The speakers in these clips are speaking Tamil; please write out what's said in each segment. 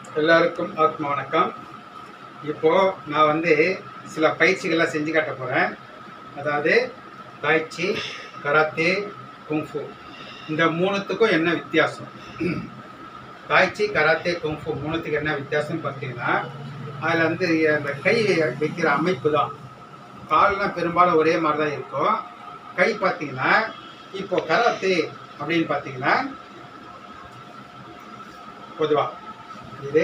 எல்லாருக்கும் ஆத்ம வணக்கம் இப்போ நான் வந்து சில பயிற்சிகள்லாம் செஞ்சு காட்ட போகிறேன் அதாவது தாய்ச்சி கராத்தே குங்ஃபு இந்த மூணுத்துக்கும் என்ன வித்தியாசம் தாய்ச்சி கராத்தே குங்ஃபு மூணுத்துக்கு என்ன வித்தியாசம்னு பார்த்தீங்கன்னா அதில் வந்து அந்த கை வைக்கிற அமைப்பு தான் கால்லாம் பெரும்பாலும் ஒரே மாதிரி தான் இருக்கும் கை பார்த்தீங்கன்னா இப்போ கராத்தே அப்படின்னு பார்த்தீங்கன்னா பொதுவாக இது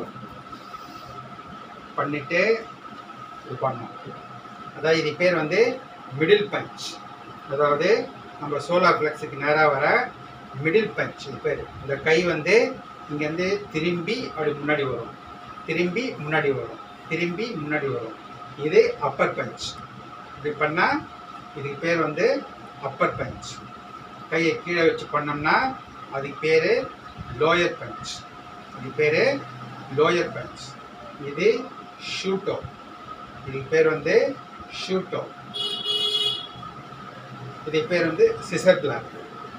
பண்ணிட்டு இது பண்ணணும் அதாவது இது பேர் வந்து மிடில் பஞ்ச் அதாவது நம்ம சோலார் ஃப்ளெக்ஸுக்கு நேராக வர மிடில் பஞ்ச் இது பேர் இந்த கை வந்து இங்கேருந்து திரும்பி அப்படி முன்னாடி வரும் திரும்பி முன்னாடி வரும் திரும்பி முன்னாடி வரும் இது அப்பர் பஞ்ச் இப்படி பண்ணால் இதுக்கு பேர் வந்து அப்பர் பஞ்ச் கையை கீழே வச்சு பண்ணோம்னா அதுக்கு பேர் லோயர் பஞ்ச் இது பேர் லோயர் பஞ்ச் இது ஷூட்டோ இதுக்கு பேர் வந்து ஷூட்டோ இதுக்கு பேர் வந்து சிசர் பிளாக்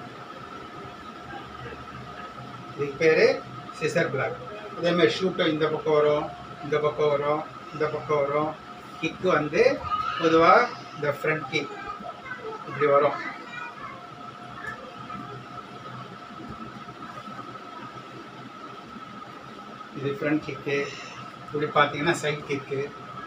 இதுக்கு பேர் சிசர் பிளாக் அதே மாதிரி ஷூட்டோ இந்த பக்கம் வரும் இந்த பக்கம் வரும் இந்த பக்கம் வரும் கிக்கு வந்து பொதுவாக இந்த ஃப்ரண்ட் கிக் இப்படி வரும் இது ஃப்ரண்ட் கிக்கு இப்படி பார்த்தீங்கன்னா சைட் கிக்கு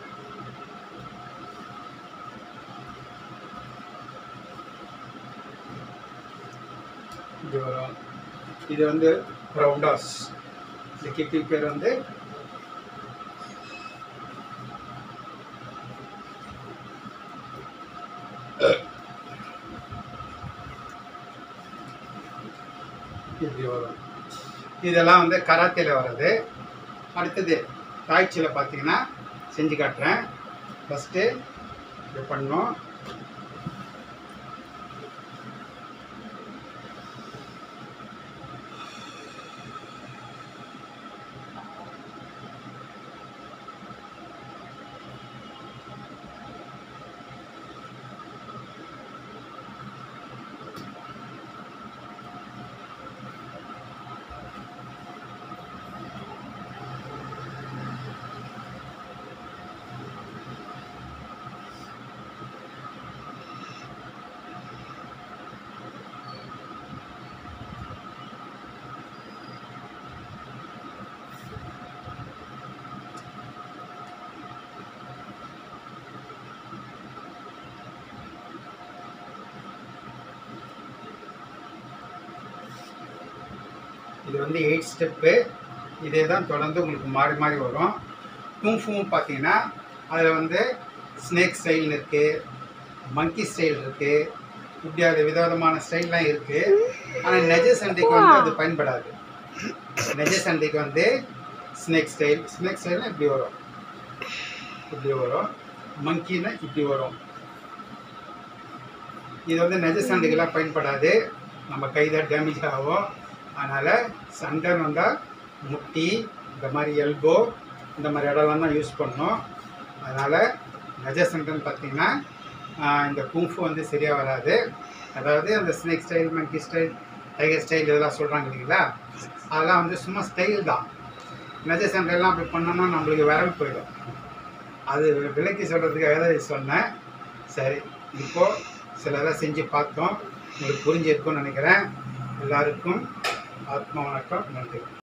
இது வரும் இது வந்து ரவுண்டாஸ் இந்த கிக்கு பேர் வந்து இப்படி வரும் இதெல்லாம் வந்து கராத்தேல வர்றது அடுத்தது தாய்ச்சியில் பார்த்தீங்கன்னா செஞ்சு காட்டுறேன் ஃபஸ்ட்டு இது பண்ணோம் இது வந்து எயிட் ஸ்டெப்பு இதே தான் தொடர்ந்து உங்களுக்கு மாறி மாறி வரும் குங்ஃபுவும் பார்த்தீங்கன்னா அதில் வந்து ஸ்னேக் ஸ்டைல் இருக்குது மங்கி ஸ்டைல் இருக்குது இப்படி அது விதவிதமான ஸ்டைல்லாம் இருக்குது ஆனால் நெஜ சண்டைக்கு வந்து அது பயன்படாது நெஜ சண்டைக்கு வந்து ஸ்னேக் ஸ்டைல் ஸ்னேக் ஸ்டைல்னா இப்படி வரும் இப்படி வரும் மங்கின்னா இப்படி வரும் இது வந்து நெஜ சண்டைக்கெல்லாம் பயன்படாது நம்ம கை தான் டேமேஜ் ஆகும் அதனால் சண்டைன்னு வந்தால் முட்டி இந்த மாதிரி எல்போ இந்த மாதிரி இடம்லாம் தான் யூஸ் பண்ணணும் அதனால் நெஜ சண்டைன்னு பார்த்தீங்கன்னா ஆஹ், இந்த குங்ஃபு வந்து சரியாக வராது அதாவது அந்த snake style monkey style tiger style இதெல்லாம் சொல்கிறாங்க இல்லைங்களா அதெல்லாம் வந்து சும்மா ஸ்டைல் தான் நெஜ சண்டையெல்லாம் அப்படி பண்ணோம்னா நம்மளுக்கு விரல் போயிடும் அது விலக்கி சொல்கிறதுக்காக தான் இது சொன்னேன் சரி இப்போது சிலதெல்லாம் செஞ்சு பார்த்தோம் உங்களுக்கு புரிஞ்சிருக்கும்னு நினைக்கிறேன் எல்லாருக்கும் ஆத்ம வணக்கம் நன்றி